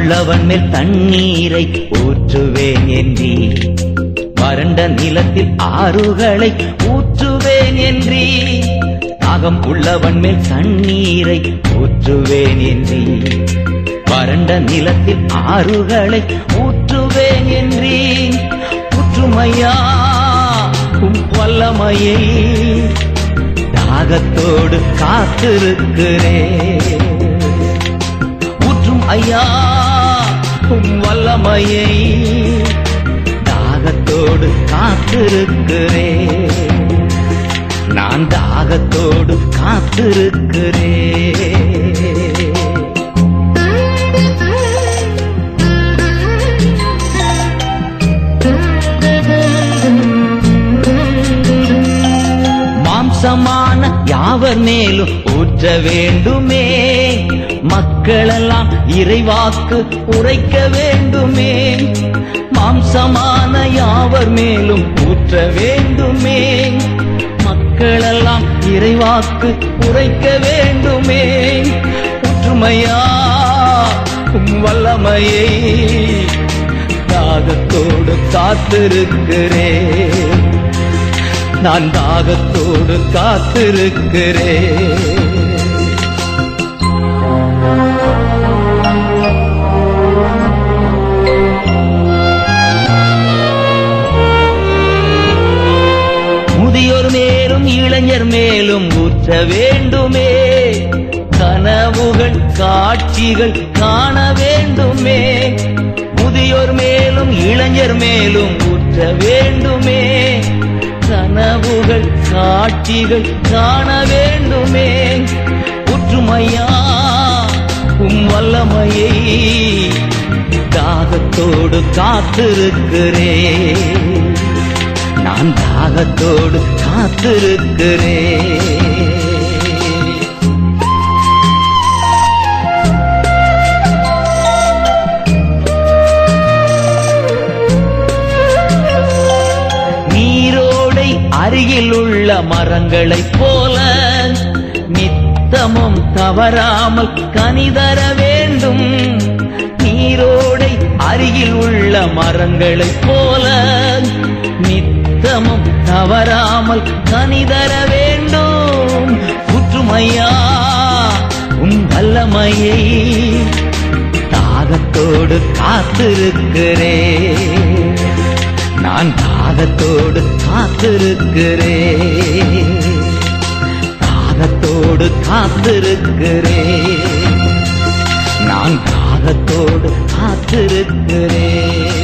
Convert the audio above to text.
உள்ளவன் மேல் தண்ணீரை ஊற்றுவேன் என்றீ வறண்ட நிலத்தில் ஆறுகளை ஊற்றுவேன் என்றீ தாகம் உள்ளவன் மேல் தண்ணீரை ஊற்றுவேன் என்றீ வறண்ட நிலத்தில் ஆறுகளை ஊற்றுவேன் என்றீ ஊற்றுமையா உம் வல்லமையை தாகத்தோடு காத்திருக்கிறேன் ஊற்றும் ஐயா உம் வல்லமையை தாகத்தோடு காத்திருக்கிறேன் நான் தாகத்தோடு காத்திருக்கிறேன் மாம்சமான யாவர் மேலும் ஊற்ற வேண்டுமே மக்களெல்லாம் இறைவாக்கு உரைக்க வேண்டுமே மாம்சமான யாவர் மேலும் ஊற்ற வேண்டுமே மக்களெல்லாம் இறைவாக்கு உரைக்க வேண்டுமே ஒற்றுமையா உம் வல்லமையை தாகத்தோடு காத்திருக்கிறேன் நான் தாகத்தோடு காத்திருக்கிறேன் முதியோர் மேலும் இளைஞர் மேலும் ஊற்ற வேண்டுமே கனவுகள் காட்சிகள் காண வேண்டுமே முதியோர் மேலும் இளைஞர் மேலும் ஊற்ற வேண்டுமே கனவுகள் காட்சிகள் காண வேண்டுமே ஒற்றுமையா உம் வல்லமையை தாகத்தோடு காத்திருக்கிறேன் நான் தாகத்தோடு காத்திருக்கிறேன் நீரோடை அருகில் உள்ள மரங்களைப் போல நித்தமும் தவறாமல் கனிதர வேண்டும் நீரோடை அருகில் உள்ள மரங்களைப் போல நித்தமும் தவறாமல் கனிதர வேண்டும் புற்றுமையா உன் வல்லமையை தாகத்தோடு காத்திருக்கிறேன் நான் தாகத்தோடு காத்திருக்கிறேன் தாகத்தோடு காத்திருக்கிறேன் நான் தாகத்தோடு காத்திருக்கிறேன்